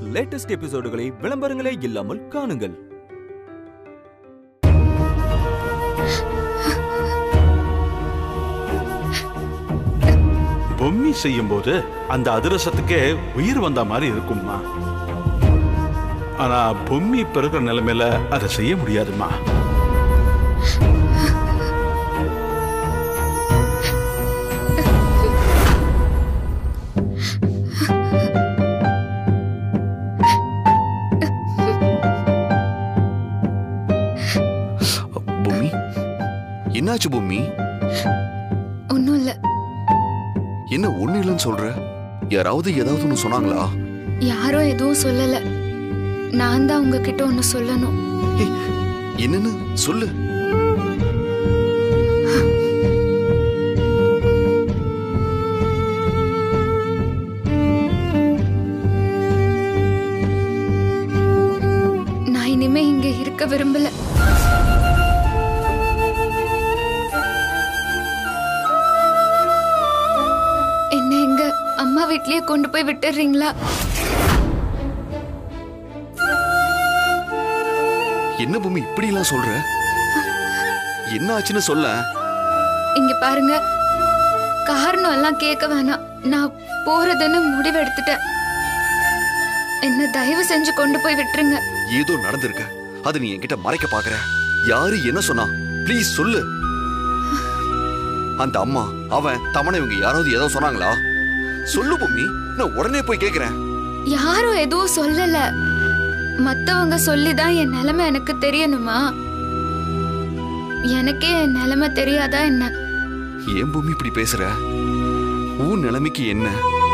Latest எபிசோடுகளை விளம்பரங்களே இல்லாமல் காணுங்கள் பொம்மி செய்யும்போது அந்த அதிரசத்துக்கே உயிர் வந்த மாதிரி இருக்கும்மா ஆனா பொம்மி இப்ப இருக்கிற நிலைமையில அதை செய்ய முடியாதும்மா பொம்மி என்னாச்சு பொம்மி ஒன்றும் இல்லை என்ன ஒண்ணு இல்லைன்னு சொல்ற யாராவது ஏதாவது ஒண்ணு சொன்னாங்களா யாரும் எதுவும் சொல்லலை நான் தான் உங்ககிட்ட ஒன்று சொல்லணும் ஏய், என்னன்னு சொல்லு நான் இனிமே இங்க இருக்க விரும்பல என்ன எங்க அம்மா வீட்லயே கொண்டு போய் விட்டுறீங்களா என்ன பொம்மி இப்படி எல்லாம் சொல்ற என்ன ஆச்சுன்னு சொல்ல இங்க பாருங்க காரணம் எல்லாம் கேட்க வேணாம் நான் போறதுன்னு முடிவு எடுத்துட்டேன் என்ன தயவு செஞ்சு கொண்டு போய் விட்டுருங்க ஏதோ நடந்திருக்க அதை நீ என்கிட்ட மறைக்க பாக்குற யாரு என்ன சொன்னா ப்ளீஸ் சொல்லு அந்த அம்மா அவன் தமனை இவங்க யாராவது ஏதோ சொன்னாங்களா சொல்லு பொம்மி நான் உடனே போய் கேக்குறேன் யாரும் எதுவும் சொல்லல மத்தவங்க சொல்லிதான் என் நிலைமை எனக்கு தெரியணுமா எனக்கே என் நிலைமை தெரியாதா என்ன ஏன் பூமி இப்படி பேசுற உன் நிலைமைக்கு என்ன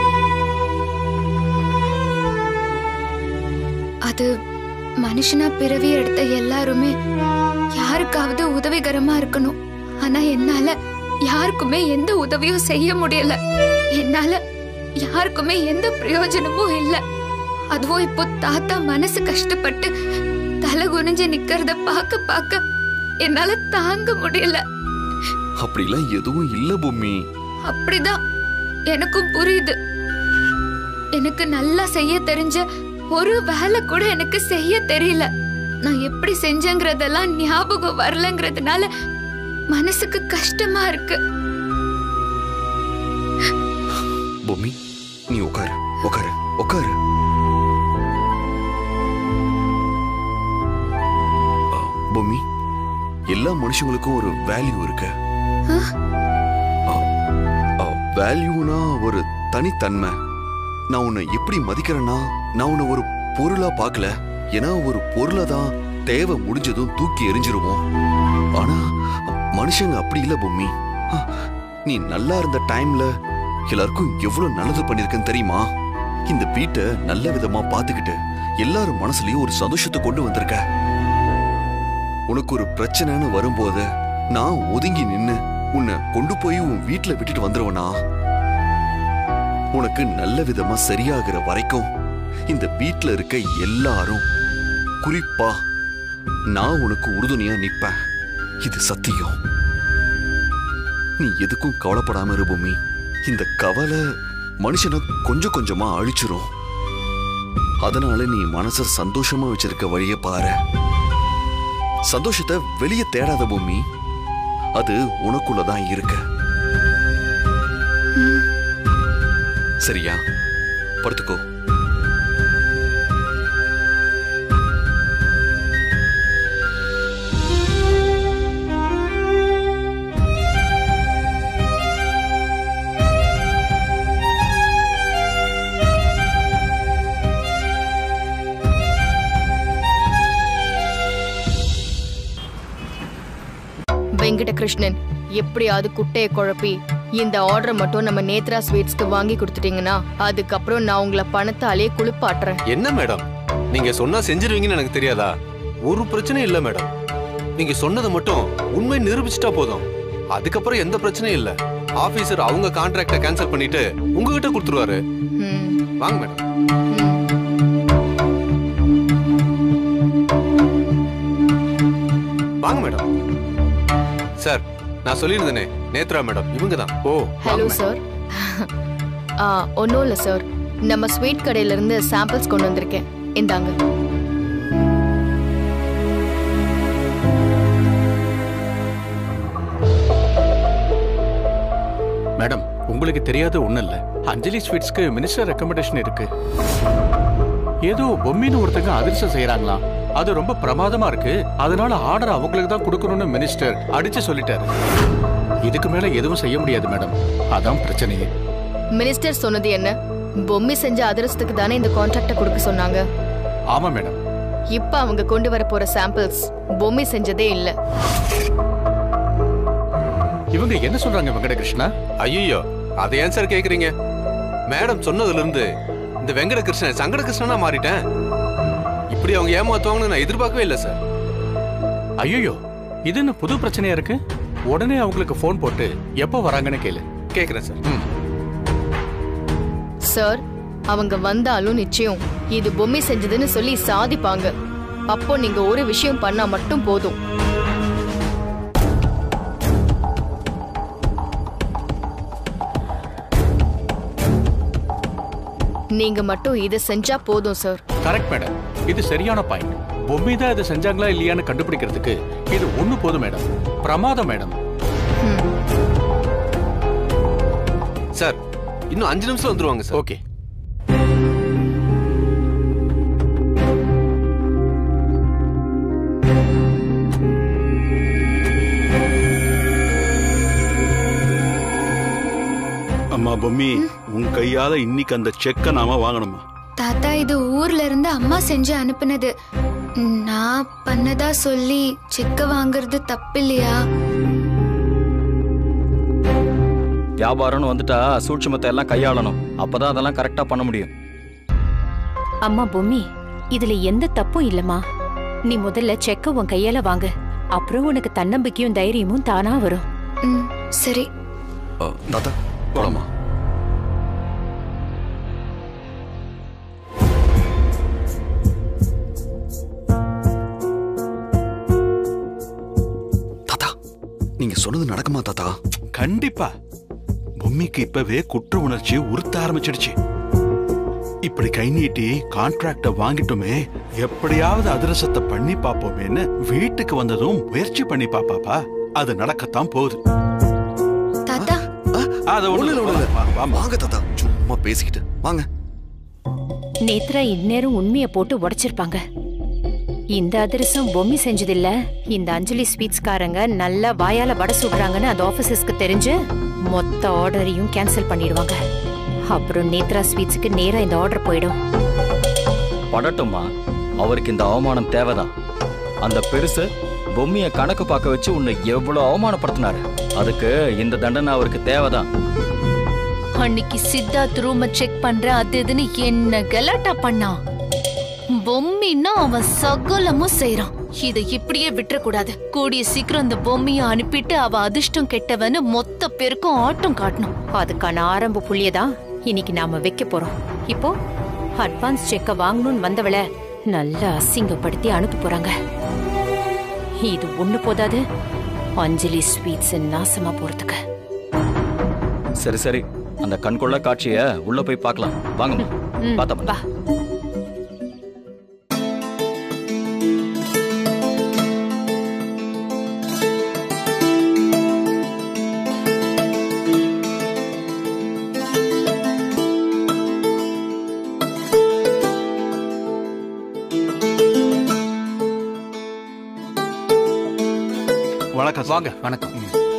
அது மனுஷனா பிறவி எடுத்த எல்லாருமே யாருக்காவது உதவிகரமா இருக்கணும் ஆனா என்னால யாருக்குமே எந்த உதவியும் செய்ய முடியல என்னால யாருக்குமே எந்த பிரயோஜனமும் இல்ல அதுவும் இப்போ தாத்தா மனசு கஷ்டப்பட்டு தலை குனிஞ்சு நிக்கிறத பார்க்க பார்க்க என்னால தாங்க முடியல அப்படிலாம் எதுவும் இல்ல பூமி அப்படிதான் எனக்கும் புரியுது எனக்கு நல்லா செய்ய தெரிஞ்ச ஒரு வேலை கூட எனக்கு செய்ய தெரியல நான் எப்படி செஞ்சேங்கிறதெல்லாம் ஞாபகம் வரலங்கிறதுனால மனசுக்கு கஷ்டமா இருக்கு பூமி நீ உட்காரு உட்காரு உட்காரு ஆ, பூமி எல்லா மனுஷங்களுக்கும் ஒரு வேல்யூ இருக்கு வேல்யூனா ஒரு தனித்தன்மை நான் உன்னை எப்படி மதிக்கிறேன்னா நான் உன்னை ஒரு பொருளா பார்க்கல ஏன்னா ஒரு பொருளை தான் தேவை முடிஞ்சதும் தூக்கி எரிஞ்சிருவோம் ஆனா மனுஷங்க அப்படி இல்ல பூமி ஆ, நீ நல்லா இருந்த டைம்ல எல்லாருக்கும் எவ்வளவு நல்லது பண்ணிருக்கேன்னு தெரியுமா இந்த வீட்டை நல்ல விதமா பாத்துக்கிட்டு எல்லாரும் மனசுலயும் ஒரு சந்தோஷத்தை கொண்டு வந்திருக்க உனக்கு ஒரு பிரச்சனைன்னு வரும்போது நான் ஒதுங்கி நின்னு உன்னை கொண்டு போய் உன் வீட்டுல விட்டுட்டு வந்துருவனா உனக்கு நல்ல விதமா சரியாகிற வரைக்கும் இந்த வீட்ல இருக்க எல்லாரும் குறிப்பா நான் உனக்கு உறுதுணையா நிப்பேன் இது சத்தியம் நீ எதுக்கும் கவலைப்படாம இரு பூமி இந்த கவலை மனுஷனை கொஞ்சம் கொஞ்சமா அழிச்சிரும் அதனால நீ மனச சந்தோஷமா வச்சிருக்க வழிய பாரு சந்தோஷத்தை வெளியே தேடாத பூமி அது உனக்குள்ளதான் இருக்கு சரியா படுத்துக்கோ வெங்கடகிருஷ்ணன் எப்படியாவது குட்டையை குழப்பி இந்த ஆர்டரை மட்டும் நம்ம நேத்ரா ஸ்வீட்ஸ்க்கு வாங்கி கொடுத்துட்டீங்கன்னா அதுக்கப்புறம் நான் உங்களை பணத்தாலே குளிப்பாட்டுறேன் என்ன மேடம் நீங்க சொன்னா செஞ்சிருவீங்கன்னு எனக்கு தெரியாதா ஒரு பிரச்சனையும் இல்ல மேடம் நீங்க சொன்னதை மட்டும் உண்மை நிரூபிச்சிட்டா போதும் அதுக்கப்புறம் எந்த பிரச்சனையும் இல்ல ஆபீசர் அவங்க கான்ட்ராக்ட கேன்சல் பண்ணிட்டு உங்ககிட்ட கொடுத்துருவாரு ம், வாங்க மேடம் ம். வாங்க மேடம் சார் நான் சொல்லியிருந்தேனே நேத்ரா மேடம் இவங்க தான் ஓ ஹலோ சார் ஆ ஒன்றும் இல்லை சார் நம்ம ஸ்வீட் கடையில இருந்து சாம்பிள்ஸ் கொண்டு வந்திருக்கேன் இந்தாங்க மேடம் உங்களுக்கு தெரியாத ஒண்ணும் இல்ல அஞ்சலி ஸ்வீட்ஸ்க்கு மினிஸ்டர் ரெக்கமெண்டேஷன் இருக்கு ஏதோ பொம்மின்னு ஒருத்தங்க அதிர்ஷ்டம் செய்யறாங்களாம் அது ரொம்ப பிரமாதமா இருக்கு அதனால ஆர்டர் அவங்களுக்கு தான் கொடுக்கணும்னு மினிஸ்டர் அடிச்சு சொல்லிட்டாரு இதுக்கு மேல எதுவும் செய்ய முடியாது மேடம் அதான் பிரச்சனையே மினிஸ்டர் சொன்னது என்ன பொம்மி செஞ்ச அதிரசத்துக்கு தானே இந்த கான்ட்ராக்ட கொடுக்க சொன்னாங்க ஆமா மேடம் இப்ப அவங்க கொண்டு வர போற சாம்பிள்ஸ் பொம்மி செஞ்சதே இல்ல இவங்க என்ன சொல்றாங்க வெங்கடகிருஷ்ணா ஐயோ அதை ஏன் சார் கேக்குறீங்க மேடம் சொன்னதுல இருந்து இந்த வெங்கட கிருஷ்ணன் சங்கட கிருஷ்ணனா மாறிட்டேன் இப்படி அவங்க ஏமாத்துவாங்கன்னு நான் எதிர்பார்க்கவே இல்லை சார் ஐயோ இது என்ன புது பிரச்சனையா இருக்கு உடனே அவங்களுக்கு ஃபோன் போட்டு எப்போ வராங்கன்னு கேளு கேக்குறேன் சார் ம் சார் அவங்க வந்தாலும் நிச்சயம் இது பொம்மி செஞ்சதுன்னு சொல்லி சாதிப்பாங்க அப்போ நீங்க ஒரு விஷயம் பண்ணா மட்டும் போதும் நீங்க மட்டும் இதை செஞ்சா போதும் சார் கரெக்ட் மேடம் இது சரியான பாயிண்ட் பொம்மி தான் இதை செஞ்சாங்களா இல்லையான்னு கண்டுபிடிக்கிறதுக்கு இது ஒண்ணு போதும் மேடம் பிரமாதம் மேடம் சார் இன்னும் அஞ்சு நிமிஷம் வந்துருவாங்க சார் ஓகே அம்மா பொம்மி உன் கையால இன்னைக்கு அந்த செக்கை நாம வாங்கணுமா தாத்தா இது ஊர்ல இருந்து அம்மா செஞ்சு அனுப்புனது நான் பண்ணதா சொல்லி செக்க வாங்குறது தப்பில்லையா வியாபாரம்னு வந்துட்டா சூட்சுமத்தை எல்லாம் கையாளணும் அப்பதான் அதெல்லாம் கரெக்டா பண்ண முடியும் அம்மா பொம்மி இதுல எந்த தப்பும் இல்லம்மா நீ முதல்ல செக்க உன் கையால வாங்கு அப்புறம் உனக்கு தன்னம்பிக்கையும் தைரியமும் தானா வரும் ம் சரி அ, தாத்தா போலாமா தாத்தா நீங்க சொன்னது நடக்குமா தாத்தா கண்டிப்பா பொம்மிக்கு இப்பவே குற்ற உணர்ச்சி உறுத்த ஆரம்பிச்சிடுச்சு இப்படி கை நீட்டி கான்ட்ராக்ட வாங்கிட்டோமே எப்படியாவது அதிரசத்தை பண்ணி பாப்போமேன்னு வீட்டுக்கு வந்ததும் முயற்சி பண்ணி பாப்பாப்பா அது நடக்கத்தான் போகுது தாத்தா அத ஒண்ணு இல்ல, ஒண்ணு இல்ல. வா, வாம்மா. வாங்க தாத்தா சும்மா பேசிக்கிட்டு வாங்க நேத்ரா இந்நேரம் உண்மைய போட்டு உடைச்சிருப்பாங்க இந்த அதிரசம் பொம்மி செஞ்சதில்ல இந்த அஞ்சலி ஸ்வீட்ஸ்காரங்க நல்லா வாயால வடை சுடுறாங்கன்னு அந்த ஆபீசர்ஸ்க்கு தெரிஞ்சு மொத்த ஆர்டரையும் கேன்சல் பண்ணிடுவாங்க அப்புறம் நேத்ரா ஸ்வீட்ஸ்க்கு நேரா இந்த ஆர்டர் போயிடும் படட்டும்மா அவருக்கு இந்த அவமானம் தேவைதான் அந்த பெருசு பொம்மிய கணக்கு பார்க்க வச்சு உன்னை எவ்வளவு அவமானப்படுத்தினாரு அதுக்கு இந்த தண்டனை அவருக்கு தேவைதான் அன்னைக்கு சித்தார்த் ரூம செக் பண்ற அது இதுன்னு என்ன கலாட்டா பண்ணான் பொம்மின்னா அவன் சகலமும் செய்றான் இதை இப்படியே விட்டுறக்கூடாது கூடிய சீக்கிரம் அந்த பொம்மிய அனுப்பிட்டு அவ அதிர்ஷ்டம் கெட்டவன்னு மொத்த பேருக்கும் ஆட்டம் காட்டணும் அதுக்கான ஆரம்ப புள்ளியதான் இன்னைக்கு நாம வைக்க போறோம் இப்போ அட்வான்ஸ் செக்க வாங்கணும்னு வந்தவள நல்லா அசிங்கப்படுத்தி அனுப்ப போறாங்க இது ஒண்ணு போதாது அஞ்சலி ஸ்வீட்ஸ் நாசமா போறதுக்கு சரி சரி அந்த கண்கொள்ள காட்சிய உள்ள போய் பார்க்கலாம் வாங்கம்மா ம், பார்த்தா வா வணக்கம் சார். வாங்க வணக்கம்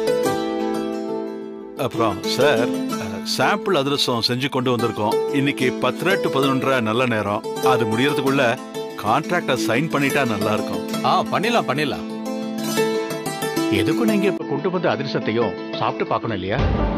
அப்புறம் சார் சாம்பிள் அதிரசம் செஞ்சு கொண்டு வந்திருக்கோம் இன்னைக்கு பத்து டு பதினொன்றரை நல்ல நேரம் அது முடியறதுக்குள்ள கான்ட்ராக்ட சைன் பண்ணிட்டா நல்லா இருக்கும் ஆ பண்ணிடலாம் பண்ணிடலாம் எதுக்கும் நீங்க இப்ப கொண்டு வந்த அதிர்ஷ்டத்தையும் சாப்பிட்டு பார்க்கணும் இல்லையா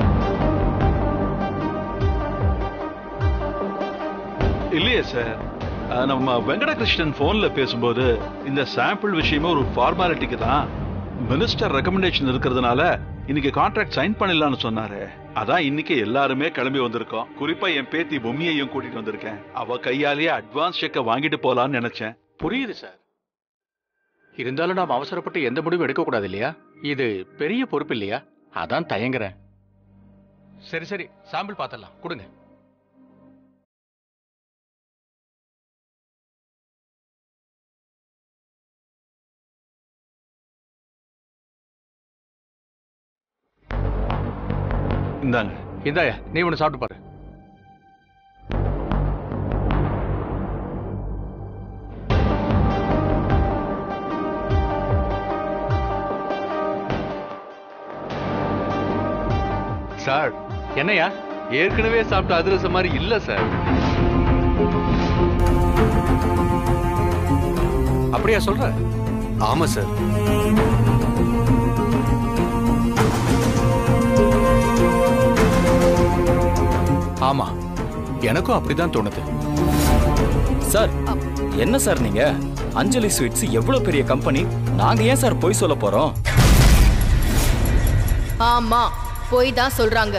இல்லையே சார் அஹ், நம்ம வெங்கடகிருஷ்ணன் போன்ல பேசும்போது இந்த சாம்பிள் விஷயமே ஒரு ஃபார்மாலிட்டிக்கு தான் மினிஸ்டர் ரெக்கமெண்டேஷன் இருக்கிறதுனால இன்னைக்கு கான்ட்ராக்ட் சைன் பண்ணிடலாம்னு சொன்னாரு அதான் இன்னைக்கு எல்லாருமே கிளம்பி வந்திருக்கோம் குறிப்பா என் பேத்தி பொம்மியையும் கூட்டிட்டு வந்திருக்கேன் அவ கையாலேயே அட்வான்ஸ் செக்கை வாங்கிட்டு போலாம்னு நினைச்சேன் புரியுது சார் இருந்தாலும் நாம் அவசரப்பட்டு எந்த முடிவும் எடுக்க கூடாது இல்லையா இது பெரிய பொறுப்பு இல்லையா அதான் தயங்குறேன் சரி சரி சாம்பிள் பார்த்தலாம் கொடுங்க இந்தாங்க இந்தாயா நீ ஒன்று சாப்பிட்டு பாரு சார் என்னையா ஏற்கனவே சாப்பிட்ட அதிரசம் மாதிரி இல்ல சார் அப்படியா சொல்ற ஆமா சார் ஆமா எனக்கும் அப்படிதான் தோணுது சார் என்ன சார் நீங்க அஞ்சலி ஸ்வீட்ஸ் எவ்வளவு பெரிய கம்பெனி நாங்க ஏன் சார் பொய் சொல்ல போறோம் ஆமா போய் தான் சொல்றாங்க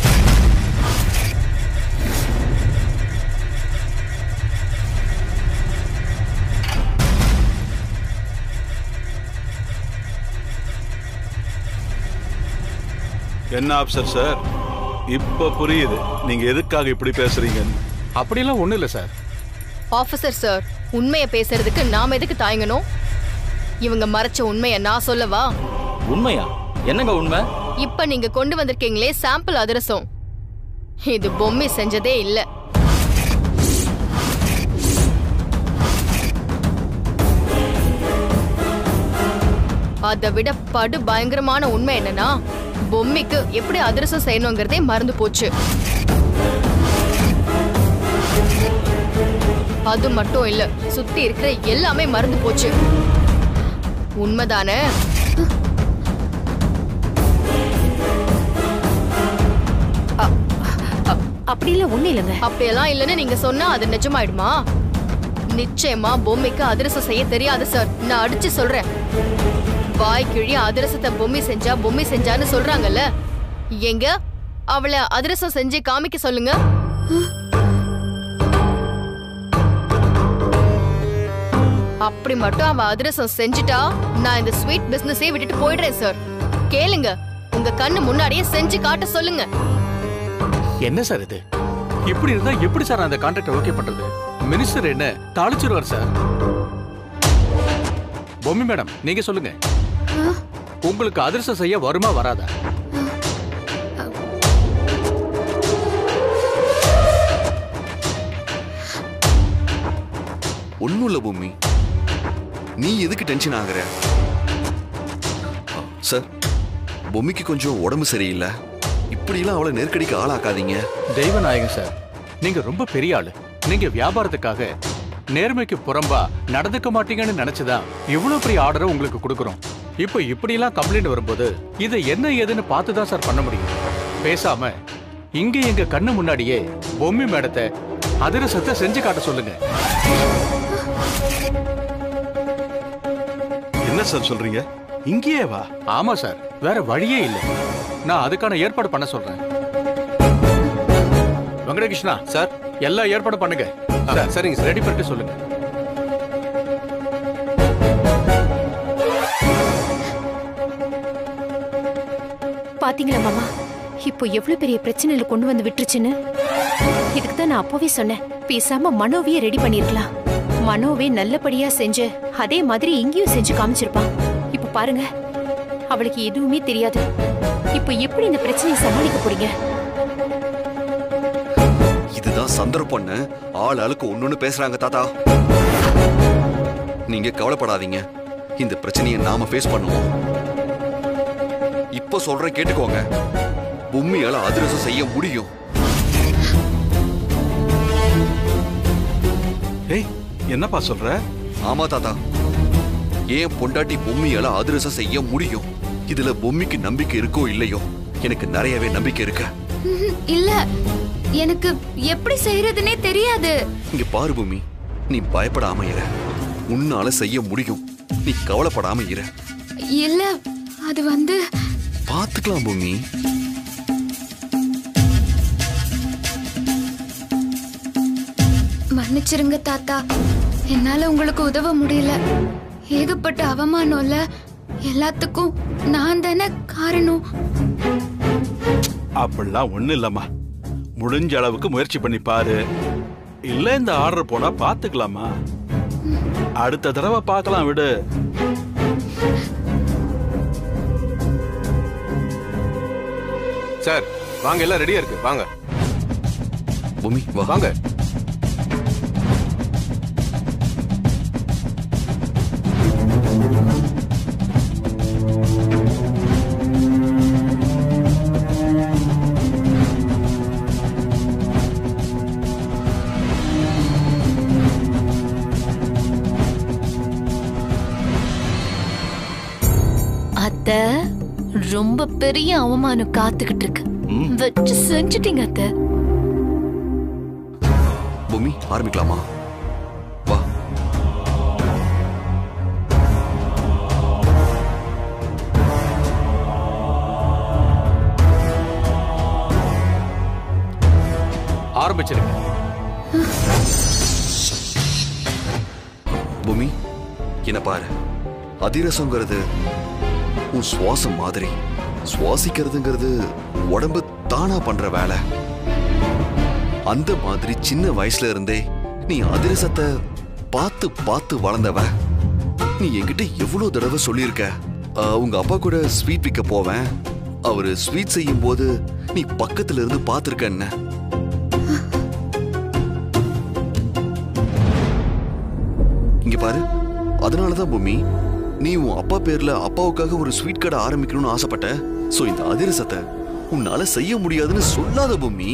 என்ன ஆப்சர் சார் இப்ப புரியுது நீங்க எதுக்காக இப்படி பேசுறீங்கன்னு அப்படியெல்லாம் ஒண்ணும் இல்ல சார் ஆபீசர் சார் உண்மையை பேசுறதுக்கு நாம எதுக்கு தயங்கணும் இவங்க மறைச்ச உண்மையை நான் சொல்லவா உண்மையா என்னங்க உண்மை இப்ப நீங்க கொண்டு வந்திருக்கீங்களே சாம்பிள் அதிரசம் இது பொம்மை செஞ்சதே இல்ல அதை விட படு பயங்கரமான உண்மை என்னன்னா பொம்மைக்கு எப்படி அதிரசம் செய்யணுங்கிறதே மறந்து போச்சு அது மட்டும் இல்ல சுத்தி இருக்கிற எல்லாமே மறந்து போச்சு உண்மைதானே அப்படிலாம் ஒண்ணு இல்லைங்க அப்படியெல்லாம் இல்லைன்னு நீங்க சொன்னா அது நிஜமாயிடுமா நிச்சயமா பொம்மைக்கு அதிரசம் செய்ய தெரியாது சார் நான் அடிச்சு சொல்றேன் வாய் கிழி அதிரசத்தை பொம்மை செஞ்சா பொம்மை செஞ்சான்னு சொல்றாங்கல்ல எங்க அவளை அதிரசம் செஞ்சு காமிக்க சொல்லுங்க அப்படி மட்டும் அவ அதிரசம் செஞ்சுட்டா நான் இந்த ஸ்வீட் பிசினஸே விட்டுட்டு போயிடுறேன் சார் கேளுங்க உங்க கண்ணு முன்னாடியே செஞ்சு காட்ட சொல்லுங்க என்ன சார் இது இப்படி இருந்தா எப்படி சார் அந்த கான்ட்ராக்ட் ஓகே பண்றது மினிஸ்டர் என்ன தாளிச்சிருவார் சார் பொம்மி மேடம் நீங்க சொல்லுங்க உங்களுக்கு அதிர்ஷ்டம் செய்ய வருமா வராதா ஒன்னும் இல்ல பூமி நீ எதுக்கு டென்ஷன் ஆகுற ஆ, சார் பொம்மிக்கு கொஞ்சம் உடம்பு சரியில்லை இப்படிலாம் அவளை நெருக்கடிக்கு ஆளாக்காதீங்க தெய்வநாயகன் சார் நீங்க ரொம்ப பெரிய ஆளு நீங்க வியாபாரத்துக்காக நேர்மைக்கு புறம்பா நடந்துக்க மாட்டீங்கன்னு நினைச்சுதான் இவ்வளவு பெரிய ஆர்டரை உங்களுக்கு கொடுக்குறோம் இப்போ இப்படிலாம் கம்ப்ளைண்ட் வரும்போது இதை என்ன ஏதுன்னு பார்த்து தான் சார் பண்ண முடியும் பேசாம இங்க எங்க கண்ணு முன்னாடியே பொம்மி மேடத்தை அதிரசத்தை செஞ்சு காட்ட சொல்லுங்க என்ன சார் சொல்றீங்க இங்கேயே வா ஆமா சார் வேற வழியே இல்லை நான் அதுக்கான ஏற்பாடு பண்ண சொல்றேன் வெங்கடகிருஷ்ணா சார் எல்லா ஏற்பாடும் பண்ணுங்க ஆ, சரிங்க சார். ரெடி பண்ணிட்டு சொல்லுங்க பாத்தீங்களா மாமா இப்போ எவ்வளவு பெரிய பிரச்சனையில கொண்டு வந்து விட்டுருச்சுன்னு இதுக்கு தான் நான் அப்பவே சொன்னேன் பேசாம மனோவையே ரெடி பண்ணிருக்கலாம் மனோவே நல்லபடியா செஞ்சு அதே மாதிரி இங்கேயும் செஞ்சு காமிச்சிருப்பான் இப்போ பாருங்க அவளுக்கு எதுவுமே தெரியாது இப்போ எப்படி இந்த பிரச்சனையை சமாளிக்க போறீங்க இதுதான் சந்தர்ப்பம்னு ஆள் ஆளுக்கு ஒன்னொன்னு பேசுறாங்க தாத்தா நீங்க கவலைப்படாதீங்க இந்த பிரச்சனையை நாம ஃபேஸ் பண்ணுவோம் இப்ப சொல்ற கேட்டுக்கோங்க பொம்மியால அதிரசம் செய்ய முடியும் ஏய் என்னப்பா சொல்ற ஆமா தாத்தா ஏன் பொண்டாட்டி பொம்மியால அதிரசம் செய்ய முடியும் இதுல பொம்மிக்கு நம்பிக்கை இருக்கோ இல்லையோ எனக்கு நிறையவே நம்பிக்கை இருக்கு ம்ஹும், இல்ல எனக்கு எப்படி செய்யறதுனே தெரியாது இங்க பாரு பூமி நீ பயப்படாம இரு உன்னால செய்ய முடியும் நீ கவலைப்படாம இரு இல்ல அது வந்து பாத்துக்கலாம் பூமி மன்னிச்சிருங்க தாத்தா என்னால உங்களுக்கு உதவ முடியல ஏகப்பட்ட அவமானம்ல எல்லாத்துக்கும் நான் தானே காரணம் அப்படிலாம் ஒண்ணு இல்லம்மா முடிஞ்ச அளவுக்கு முயற்சி பண்ணி பாரு இல்ல இந்த ஆர்டர் போனா பாத்துக்கலாமா அடுத்த தடவை பார்க்கலாம் விடு சார் வாங்க எல்லாம் ரெடியா இருக்கு வாங்க பூமி வா வாங்க அத்த ரொம்ப பெரிய அவமானம் காத்துக்கிட்டு இருக்கு ம். வச்சு செஞ்சுட்டீங்க அத்தை பூமி ஆரம்பிக்கலாமா வா ஆரம்பிச்சிருங்க பூமி என்ன பாரு அதிரசங்கிறது உன் சுவாசம் மாதிரி சுவாசிக்கிறதுங்கிறது உடம்பு தானா பண்ற வேலை அந்த மாதிரி சின்ன வயசுல இருந்தே நீ அதிரசத்தை பார்த்து பார்த்து வளர்ந்தவ நீ என்கிட்ட எவ்வளவு தடவை சொல்லியிருக்க ஆஹ், உங்க அப்பா கூட ஸ்வீட் விற்க போவேன் அவரு ஸ்வீட் செய்யும் போது நீ பக்கத்துல இருந்து பார்த்திருக்க என்ன இங்க பாரு அதனாலதான் பூமி நீ உன் அப்பா பேர்ல அப்பாவுக்காக ஒரு ஸ்வீட் கடை ஆரம்பிக்கணும்னு ஆசைப்பட்ட சோ இந்த அதிரசத்தை உன்னால செய்ய முடியாதுன்னு சொல்லாத பூமி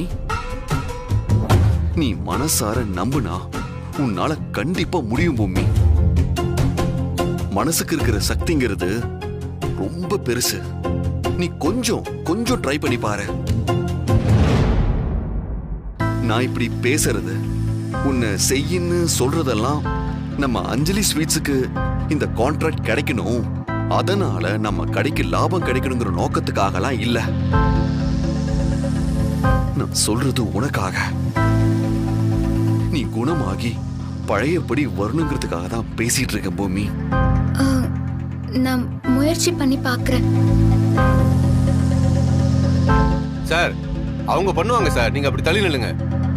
நீ மனசார நம்புனா உன்னால கண்டிப்பா முடியும் பூமி மனசுக்கு இருக்கிற சக்திங்கிறது ரொம்ப பெருசு நீ கொஞ்சம் கொஞ்சம் ட்ரை பண்ணி பாரு நான் இப்படி பேசுறது உன்னை செய்யின்னு சொல்றதெல்லாம் நம்ம அஞ்சலி ஸ்வீட்ஸுக்கு இந்த கான்ட்ராக்ட் கிடைக்கணும் அதனால நம்ம கடைக்கு லாபம் கிடைக்கணுங்கிற நோக்கத்துக்காகலாம் இல்ல நான் சொல்றது உனக்காக நீ குணமாகி பழையபடி வரணுங்கிறதுக்காக தான் பேசிட்டு இருக்கேன் பூமி ஆ, நான் முயற்சி பண்ணி பார்க்கறேன் சார் அவங்க பண்ணுவாங்க சார் நீங்க அப்படி தள்ளி நில்லுங்க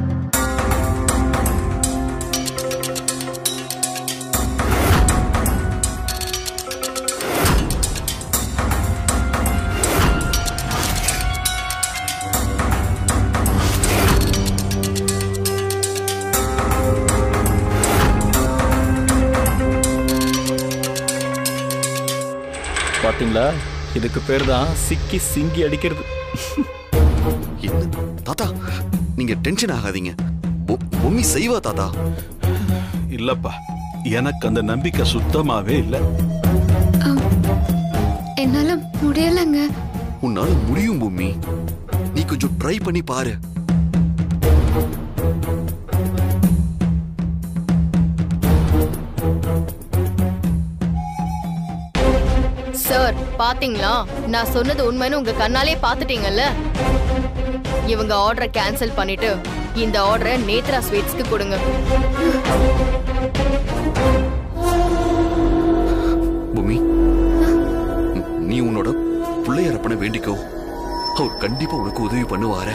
பாத்தீங்களா இதுக்கு பேர் தான் சிக்கி சிங்கி அடிக்கிறது என்ன தாத்தா நீங்க டென்ஷன் ஆகாதீங்க பொ- பொம்மி செய்வா தாத்தா இல்லப்பா எனக்கு அந்த நம்பிக்கை சுத்தமாவே இல்ல என்னால முடியலங்க உன்னால முடியும் பூமி நீ கொஞ்சம் ட்ரை பண்ணி பாரு சார் பாத்தீங்களா நான் சொன்னது உண்மைன்னு உங்க கண்ணாலே பாத்துட்டீங்கல்ல இவங்க ஆர்டரை கேன்சல் பண்ணிட்டு இந்த ஆர்டரை நேத்ரா ஸ்வீட்ஸ்க்கு கொடுங்க பூமி ம், நீ உன்னோட பிள்ளையரப்பனை வேண்டிக்கோ அவர் கண்டிப்பா உனக்கு உதவி பண்ணுவாரு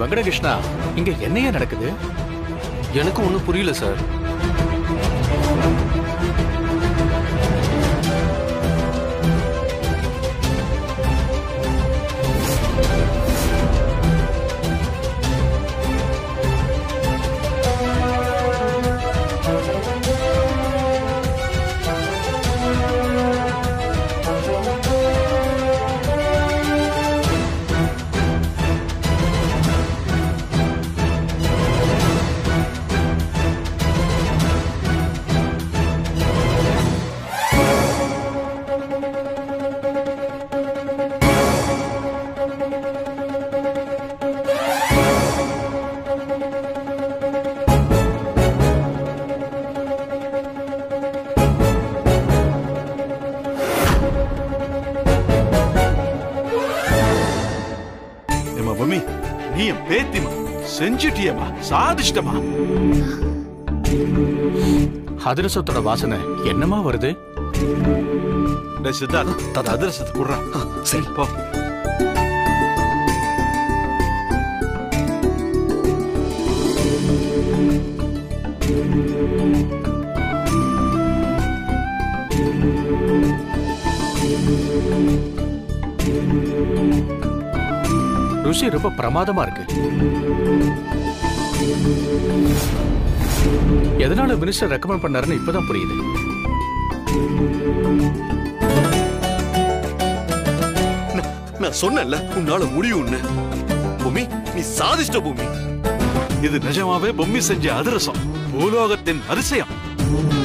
வெங்கடகிருஷ்ணா இங்க என்னையா நடக்குது எனக்கு ஒன்றும் புரியல சார் ஏமா பொம்மி நீ என் பேத்திமா செஞ்சுட்டியம்மா சாதிச்சிட்டமா அதிரசத்தோட வாசனை என்னமா வருது டேய் சித்தார்த் அது அதிரசத்தை குடுறான் சரி போ ருசி ரொம்ப பிரமாதமா இருக்கு எதனால மினிஸ்டர் ரெக்கமெண்ட் பண்ணாருன்னு இப்பதான் புரியுது நான்- நான் சொன்னேன்ல உன்னால முடியும்னு பூமி நீ சாதிச்சிட்ட பூமி இது நிஜமாவே பொம்மி செஞ்ச அதிரசம் பூலோகத்தின் அதிசயம்